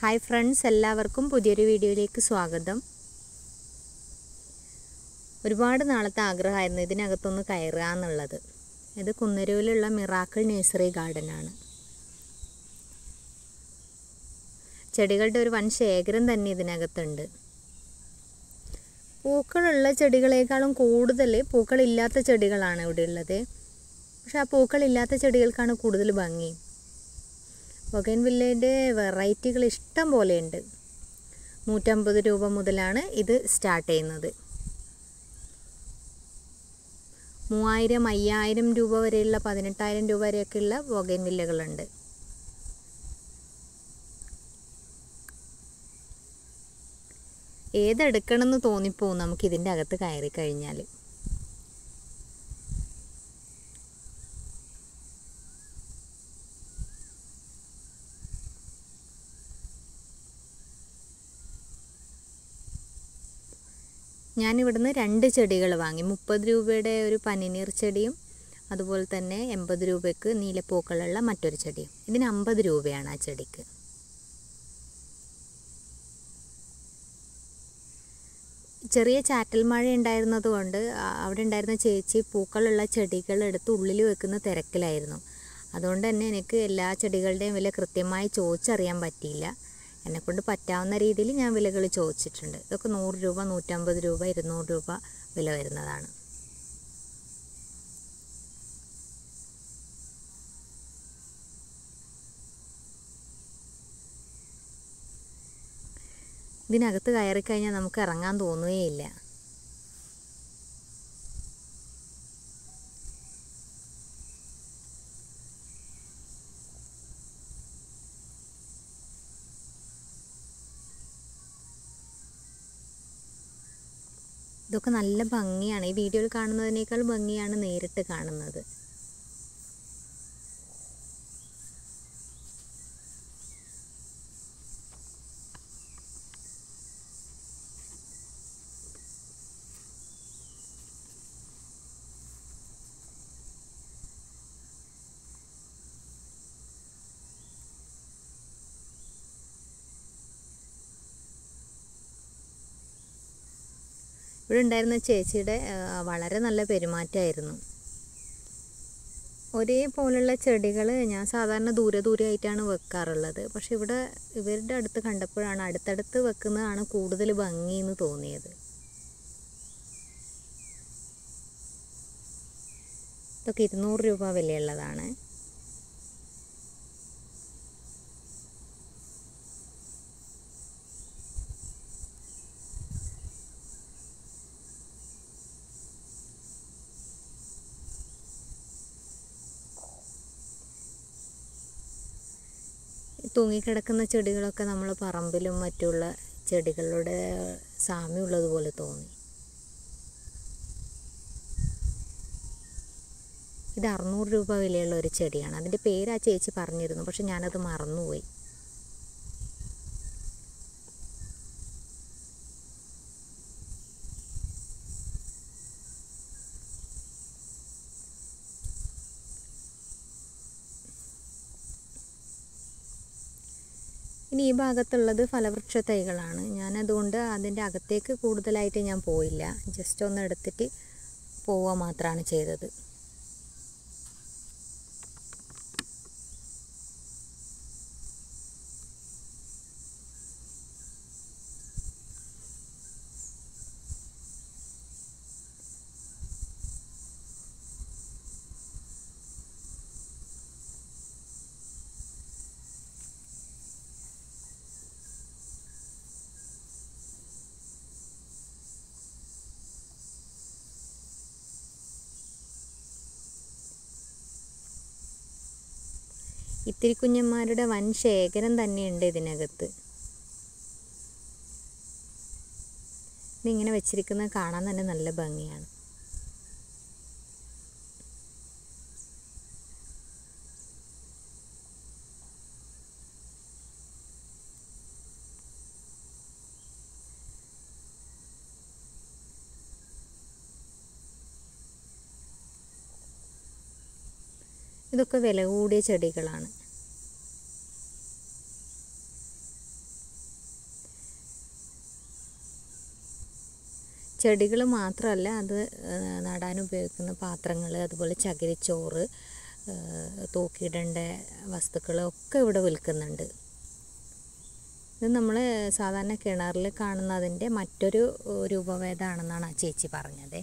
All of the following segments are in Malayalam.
ഹായ് ഫ്രണ്ട്സ് എല്ലാവർക്കും പുതിയൊരു വീഡിയോയിലേക്ക് സ്വാഗതം ഒരുപാട് നാളത്തെ ആഗ്രഹമായിരുന്നു ഇതിനകത്തൊന്ന് കയറുക എന്നുള്ളത് ഇത് കുന്നരൂരിലുള്ള മിറാക്കിൾ നേഴ്സറി ഗാർഡനാണ് ചെടികളുടെ ഒരു വൻ ശേഖരം തന്നെ ഇതിനകത്തുണ്ട് പൂക്കളുള്ള ചെടികളേക്കാളും കൂടുതൽ പൂക്കളില്ലാത്ത ചെടികളാണ് ഇവിടെ ഉള്ളത് പക്ഷെ ആ പൂക്കളില്ലാത്ത ചെടികൾക്കാണ് കൂടുതൽ ഭംഗി ബൊഗൈൻവില്ലയുടെ വെറൈറ്റികൾ ഇഷ്ടം പോലെയുണ്ട് നൂറ്റമ്പത് രൂപ മുതലാണ് ഇത് സ്റ്റാർട്ട് ചെയ്യുന്നത് മൂവായിരം അയ്യായിരം രൂപ വരെയുള്ള പതിനെട്ടായിരം രൂപ വരെയൊക്കെയുള്ള ബൊഗൈൻവില്ലകളുണ്ട് ഏതെടുക്കണമെന്ന് തോന്നിപ്പോവും നമുക്ക് ഇതിൻ്റെ അകത്ത് കയറി കഴിഞ്ഞാൽ ഞാൻ ഇവിടുന്ന് രണ്ട് ചെടികൾ വാങ്ങി മുപ്പത് രൂപയുടെ ഒരു പനിനീർ ചെടിയും അതുപോലെ തന്നെ എൺപത് രൂപയ്ക്ക് നീലപ്പൂക്കളുള്ള മറ്റൊരു ചെടിയും ഇതിന് അമ്പത് രൂപയാണ് ആ ചെടിക്ക് ചെറിയ ചാറ്റൽ മഴ ഉണ്ടായിരുന്നത് കൊണ്ട് അവിടെ ഉണ്ടായിരുന്ന ചേച്ചി പൂക്കളുള്ള ചെടികൾ എടുത്ത് ഉള്ളിൽ വെക്കുന്ന തിരക്കിലായിരുന്നു അതുകൊണ്ട് തന്നെ എനിക്ക് എല്ലാ ചെടികളുടെയും വില കൃത്യമായി ചോദിച്ചറിയാൻ പറ്റിയില്ല എന്നെക്കൊണ്ട് പറ്റാവുന്ന രീതിയിൽ ഞാൻ വിലകൾ ചോദിച്ചിട്ടുണ്ട് ഇതൊക്കെ നൂറ് രൂപ നൂറ്റമ്പത് രൂപ ഇരുന്നൂറ് രൂപ വില വരുന്നതാണ് ഇതിനകത്ത് കയറിക്കഴിഞ്ഞാൽ നമുക്ക് ഇറങ്ങാൻ തോന്നുകയില്ല ഇതൊക്കെ നല്ല ഭംഗിയാണ് ഈ വീഡിയോയിൽ കാണുന്നതിനേക്കാൾ ഭംഗിയാണ് നേരിട്ട് കാണുന്നത് ഇവിടെ ഉണ്ടായിരുന്ന ചേച്ചിയുടെ വളരെ നല്ല പെരുമാറ്റമായിരുന്നു ഒരേപോലുള്ള ചെടികൾ ഞാൻ സാധാരണ ദൂരെ ദൂരെ ആയിട്ടാണ് വെക്കാറുള്ളത് പക്ഷെ ഇവിടെ ഇവരുടെ അടുത്ത് കണ്ടപ്പോഴാണ് അടുത്തടുത്ത് വെക്കുന്നതാണ് കൂടുതൽ ഭംഗി എന്ന് തോന്നിയത് ഇതൊക്കെ ഇരുന്നൂറ് രൂപ വിലയുള്ളതാണ് തൂങ്ങിക്കിടക്കുന്ന ചെടികളൊക്കെ നമ്മൾ പറമ്പിലും മറ്റുള്ള ചെടികളുടെ സാമ്യമുള്ളതുപോലെ തോന്നി ഇത് അറുന്നൂറ് രൂപ വിലയുള്ള ഒരു ചെടിയാണ് അതിൻ്റെ പേര് ആ ചേച്ചി പറഞ്ഞിരുന്നു പക്ഷെ ഞാനത് മറന്നുപോയി ഇനി ഈ ഭാഗത്തുള്ളത് ഫലവൃക്ഷ തൈകളാണ് ഞാനതുകൊണ്ട് അതിൻ്റെ അകത്തേക്ക് കൂടുതലായിട്ട് ഞാൻ പോയില്ല ജസ്റ്റ് ഒന്ന് എടുത്തിട്ട് പോവുക മാത്രമാണ് ചെയ്തത് ഇത്തിരി കുഞ്ഞന്മാരുടെ വൻ ശേഖരം തന്നെയുണ്ട് ഇതിനകത്ത് ഇതിങ്ങനെ വെച്ചിരിക്കുന്നത് കാണാൻ തന്നെ നല്ല ഭംഗിയാണ് ഇതൊക്കെ വില കൂടിയ ചെടികളാണ് ചെടികൾ മാത്രമല്ല അത് ആ, നടാൻ ഉപയോഗിക്കുന്ന പാത്രങ്ങൾ അതുപോലെ ചകിരിച്ചോറ് ആ, തൂക്കിയിടേണ്ട വസ്തുക്കൾ ഒക്കെ ഇവിടെ വിൽക്കുന്നുണ്ട് ഇത് നമ്മൾ സാധാരണ കിണറിൽ കാണുന്നതിൻ്റെ മറ്റൊരു ഏ, രൂപഭേദമാണെന്നാണ് ആ ചേച്ചി പറഞ്ഞത്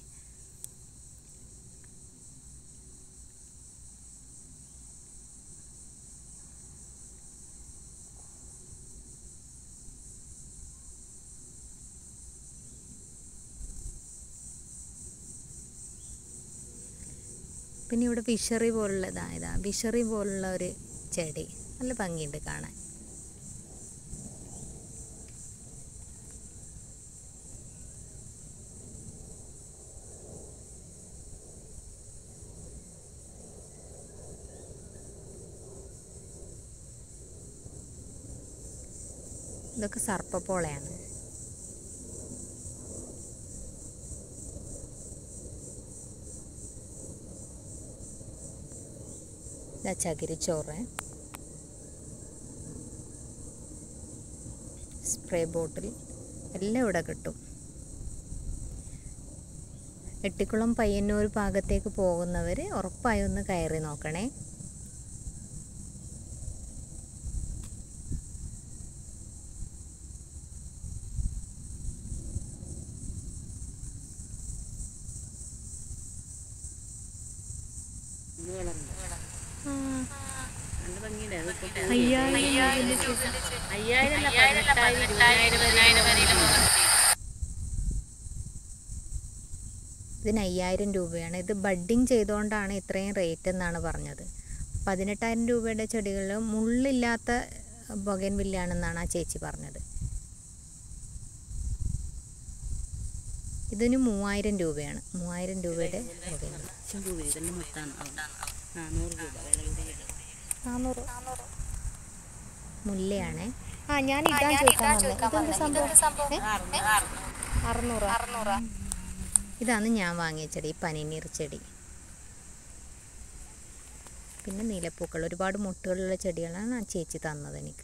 പിന്നെ ഇവിടെ ഫിഷറി പോലുള്ള ഇതാ ഇതാ ഫിഷറി പോലുള്ള ഒരു ചെടി നല്ല ഭംഗിയുണ്ട് കാണാൻ ഇതൊക്കെ സർപ്പപ്പോളയാണ് ഇതാ ചകിരിച്ചോറ് സ്പ്രേ ബോട്ടിൽ എല്ലാം ഇവിടെ കിട്ടും എട്ടിക്കുളം പയ്യന്നൂർ ഭാഗത്തേക്ക് പോകുന്നവർ ഉറപ്പായും ഒന്ന് കയറി നോക്കണേ നല്ല ഭംഗിയുണ്ട് അതിപ്പോ പോയി. അയ്യായിരം അല്ല, പതിനെട്ടായിരം, ഇരുപതിനായിരം വരെയുള്ള ഇതിന് അയ്യായിരം രൂപയാണ് ഇത് ബഡ്ഡിങ് ചെയ്തുകൊണ്ടാണ് ഇത്രയും റേറ്റ് എന്നാണ് പറഞ്ഞത് പതിനെട്ടായിരം രൂപയുടെ ചെടികൾ മുള്ളില്ലാത്ത ബൊഗൻ വില്ലാണെന്നാണ് ആ ചേച്ചി പറഞ്ഞത് ഇതിന് മൂവായിരം രൂപയാണ് മൂവായിരം രൂപയുടെ ബൊഗൻ ലക്ഷം രൂപ ഇതെല്ലാം മൊത്തമാണ് നാനൂറ് രൂപ വില കൂടിയത് നാനൂറ് മുല്ലയാണേ ആ ഞാൻ ഇതാ ചോദിക്കാൻ വന്നത് ഇതെന്ത് സംഭവം ഏ? അറുന്നൂറ് അറുന്നൂറ് ഇതാണ് ഞാൻ വാങ്ങിയ ചെടി പനിനീർ ചെടി പിന്നെ നീലപ്പൂക്കൾ ഒരുപാട് മുട്ടുകളുള്ള ചെടികളാണ് ആ ചേച്ചി തന്നത് എനിക്ക്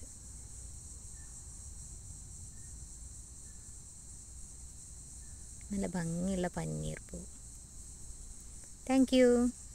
നല്ല ഭംഗിയുള്ള പന്നീർ പൂ താങ്ക് യു